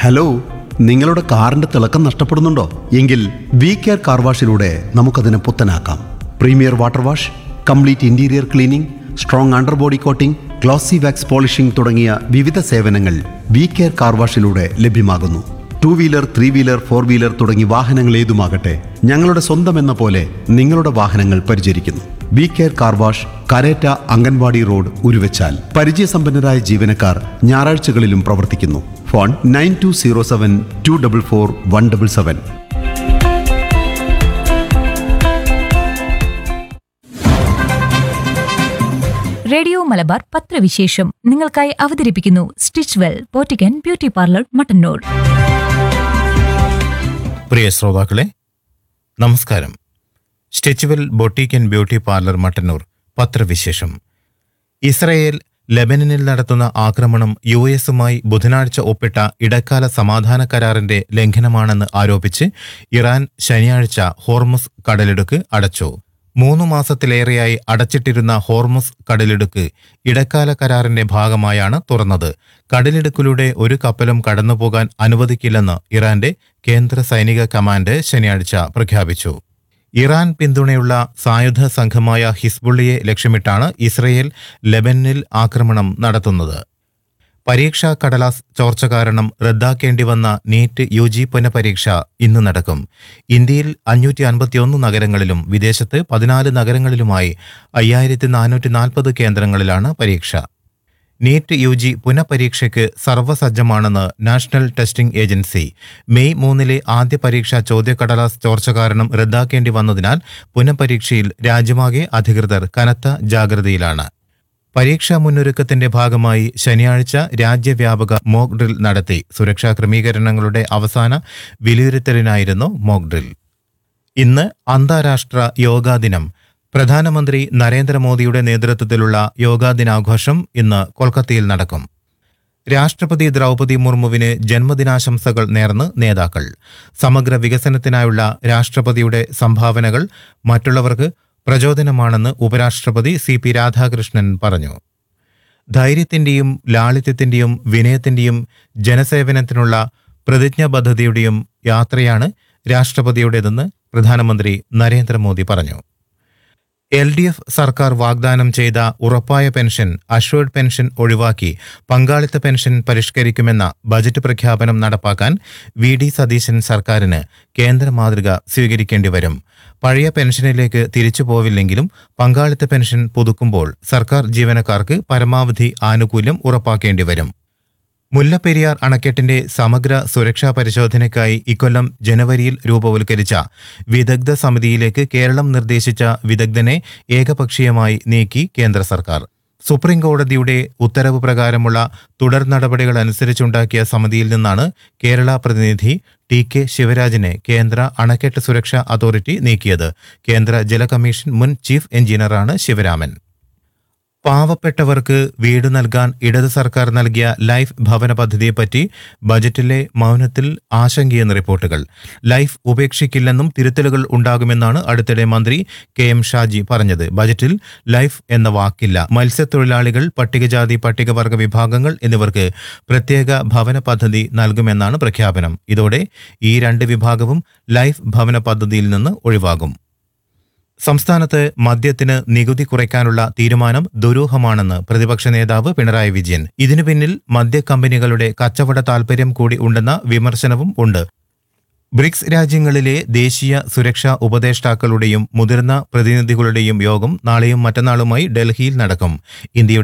hello നിങ്ങളുടെ കാറിന്റെ തിളക്കം നഷ്ടപ്പെടുന്നുണ്ടോ എങ്കിൽ വി കെയർ കാർ വാഷിലൂടെ നമുക്കതിനെ പുത്തനാക്കാം premier water wash complete interior cleaning strong under body coating glossy wax polishing തുടങ്ങിയ വിവിധ സേവനങ്ങൾ വി കെയർ കാർ വാഷിലൂടെ ലഭ്യമാകുന്നു two wheeler three wheeler four wheeler തുടങ്ങി വാഹനങ്ങൾ ഏതുമാകട്ടെ ഞങ്ങളുടെ സ്വന്തം എന്ന പോലെ നിങ്ങളുടെ വാഹനങ്ങൾ പരിചരിക്കുന്നു V care car wash Kareta Anganwadi road Uruvachal പരിചയസമ്പന്നരായ ജീവനക്കാർ ഞായറാഴ്ചകളിലും പ്രവർത്തിക്കുന്നു phone nine two zero seven two double four one double seven radio Malabar പത്രവിശേഷം നിങ്ങൾക്കായി അവതരിപ്പിക്കുന്നു സ്റ്റിച്ച് വെൽ പോറ്റിക്കൻ ബ്യൂട്ടി പാർലർ മട്ടന്നൂർ പ്രിയ ശ്രോതാക്കളെ നമസ്കാരം stitchwell boutique and beauty parlour Mattannur പത്രവിശേഷം ഇസ്രയേൽ ലെബനനിൽ നടത്തുന്ന ആക്രമണം യു എസുമായി ബുധനാഴ്ച ഒപ്പിട്ട ഇടക്കാല സമാധാന കരാറിന്റെ ലംഘനമാണെന്ന് ആരോപിച്ച് ഇറാൻ ശനിയാഴ്ച ഹോർമുസ് കടലിടുക്ക് അടച്ചു മൂന്നു മാസത്തിലേറെയായി അടച്ചിട്ടിരുന്ന ഹോർമുസ് കടലിടുക്ക് ഇടക്കാല കരാറിന്റെ ഭാഗമായാണ് തുറന്നത് കടലിടുക്കിലൂടെ ഒരു കപ്പലും കടന്നുപോകാൻ അനുവദിക്കില്ലെന്ന് ഇറാന്റെ കേന്ദ്ര സൈനിക കമാൻഡ് ശനിയാഴ്ച പ്രഖ്യാപിച്ചു ഇറാൻ പിന്തുണയുള്ള സായുധ സംഘമായ ഹിസ്ബുള്ളിയെ ലക്ഷ്യമിട്ടാണ് ഇസ്രയേൽ ലെബനിൽ ആക്രമണം നടത്തുന്നത് പരീക്ഷാ കടലാസ് ചോർച്ച കാരണം റദ്ദാക്കേണ്ടി വന്ന നീറ്റ് യു ജി പുനഃപരീക്ഷ ഇന്ന് നടക്കും ഇന്ത്യയിൽ അഞ്ഞൂറ്റി അൻപത്തിയൊന്ന് നഗരങ്ങളിലും വിദേശത്ത് പതിനാല് നഗരങ്ങളിലുമായി അയ്യായിരത്തി നാനൂറ്റി നാൽപ്പത് കേന്ദ്രങ്ങളിലാണ് പരീക്ഷ നീറ്റ് യു ജി പുനഃപരീക്ഷയ്ക്ക് സർവ്വസജ്ജമാണെന്ന് നാഷണൽ ടെസ്റ്റിംഗ് ഏജൻസി മെയ് മൂന്നിലെ ആദ്യ പരീക്ഷാ ചോദ്യക്കടലാസ് ചോർച്ച കാരണം റദ്ദാക്കേണ്ടി വന്നതിനാൽ പുനഃപരീക്ഷയിൽ രാജ്യമാകെ അധികൃതർ കനത്ത ജാഗ്രതയിലാണ് പരീക്ഷാ മുന്നൊരുക്കത്തിന്റെ ഭാഗമായി ശനിയാഴ്ച രാജ്യവ്യാപക മോക്ക് ഡ്രിൽ നടത്തി സുരക്ഷാ ക്രമീകരണങ്ങളുടെ അവസാന വിലയിരുത്തലിനായിരുന്നു മോക്ക് ഡ്രിൽ ഇന്ന് അന്താരാഷ്ട്ര യോഗാ ദിനം പ്രധാനമന്ത്രി നരേന്ദ്രമോദിയുടെ നേതൃത്വത്തിലുള്ള യോഗാ ദിനാഘോഷം ഇന്ന് കൊൽക്കത്തയിൽ നടക്കും രാഷ്ട്രപതി ദ്രൗപദി മുർമുവിന് ജന്മദിനാശംസകൾ നേർന്ന് നേതാക്കൾ സമഗ്ര വികസനത്തിനായുള്ള രാഷ്ട്രപതിയുടെ സംഭാവനകൾ മറ്റുള്ളവർക്ക് പ്രചോദനമാണെന്ന് ഉപരാഷ്ട്രപതി സി പി രാധാകൃഷ്ണൻ പറഞ്ഞു ധൈര്യത്തിന്റെയും ലാളിത്യത്തിന്റെയും വിനയത്തിന്റെയും ജനസേവനത്തിനുള്ള പ്രതിജ്ഞാബദ്ധതയുടെയും യാത്രയാണ് രാഷ്ട്രപതിയുടേതെന്ന് പ്രധാനമന്ത്രി നരേന്ദ്രമോദി പറഞ്ഞു എൽ ഡി എഫ് സർക്കാർ വാഗ്ദാനം ചെയ്ത ഉറപ്പായ പെൻഷൻ അഷ്വേർഡ് പെൻഷൻ ഒഴിവാക്കി പങ്കാളിത്ത പെൻഷൻ പരിഷ്കരിക്കുമെന്ന ബജറ്റ് പ്രഖ്യാപനം നടപ്പാക്കാൻ വി ഡി സതീശൻ സർക്കാരിന് കേന്ദ്ര മാതൃക സ്വീകരിക്കേണ്ടി വരും പഴയ പെൻഷനിലേക്ക് തിരിച്ചു പോവില്ലെങ്കിലും പങ്കാളിത്ത പെൻഷൻ പുതുക്കുമ്പോൾ സർക്കാർ ജീവനക്കാർക്ക് പരമാവധി ആനുകൂല്യം ഉറപ്പാക്കേണ്ടി വരും മുല്ലപ്പെരിയാർ അണക്കെട്ടിന്റെ സമഗ്ര സുരക്ഷാ പരിശോധനയ്ക്കായി ഇക്കൊല്ലം ജനുവരിയിൽ രൂപവൽക്കരിച്ച വിദഗ്ധ സമിതിയിലേക്ക് കേരളം നിർദ്ദേശിച്ച വിദഗ്ധനെ ഏകപക്ഷീയമായി നീക്കി കേന്ദ്ര സർക്കാർ സുപ്രീം കോടതിയുടെ ഉത്തരവ് പ്രകാരമുള്ള തുടർ നടപടികൾ അനുസരിച്ചുണ്ടാക്കിയ സമിതിയിൽ നിന്നാണ് കേരള പ്രതിനിധി ടി കെ ശിവരാജിനെ കേന്ദ്ര അണക്കെട്ട് സുരക്ഷാ അതോറിറ്റി നീക്കിയത് കേന്ദ്ര ജല കമ്മീഷൻ മുൻ ചീഫ് എഞ്ചിനീയറാണ് ശിവരാമൻ പാവപ്പെട്ടവർക്ക് വീട് നൽകാൻ ഇടത് സർക്കാർ നൽകിയ ലൈഫ് ഭവന പദ്ധതിയെപ്പറ്റി ബജറ്റിലെ മൗനത്തിൽ ആശങ്കയെന്ന് റിപ്പോർട്ടുകൾ ലൈഫ് ഉപേക്ഷിക്കില്ലെന്നും തിരുത്തലുകൾ ഉണ്ടാകുമെന്നാണ് അടുത്തിടെ മന്ത്രി കെ എം ഷാജി പറഞ്ഞത് ബജറ്റിൽ ലൈഫ് എന്ന വാക്കില്ല മത്സ്യത്തൊഴിലാളികൾ പട്ടികജാതി പട്ടികവർഗ വിഭാഗങ്ങൾ എന്നിവർക്ക് പ്രത്യേക ഭവന പദ്ധതി നൽകുമെന്നാണ് പ്രഖ്യാപനം ഇതോടെ ഈ രണ്ട് വിഭാഗവും ലൈഫ് ഭവന പദ്ധതിയിൽ നിന്ന് ഒഴിവാകും സംസ്ഥാനത്ത് മദ്യത്തിന് നികുതി കുറയ്ക്കാനുള്ള തീരുമാനം ദുരൂഹമാണെന്ന് പ്രതിപക്ഷ നേതാവ് പിണറായി വിജയൻ ഇതിനു പിന്നിൽ മദ്യക്കമ്പനികളുടെ കച്ചവട താൽപര്യം കൂടി ഉണ്ടെന്ന വിമർശനവും ഉണ്ട് ബ്രിക്സ് രാജ്യങ്ങളിലെ ദേശീയ സുരക്ഷാ ഉപദേഷ്ടാക്കളുടെയും മുതിർന്ന പ്രതിനിധികളുടെയും യോഗം നാളെയും മറ്റന്നാളുമായി ഡൽഹിയിൽ നടക്കും ഇന്ത്യയുടെ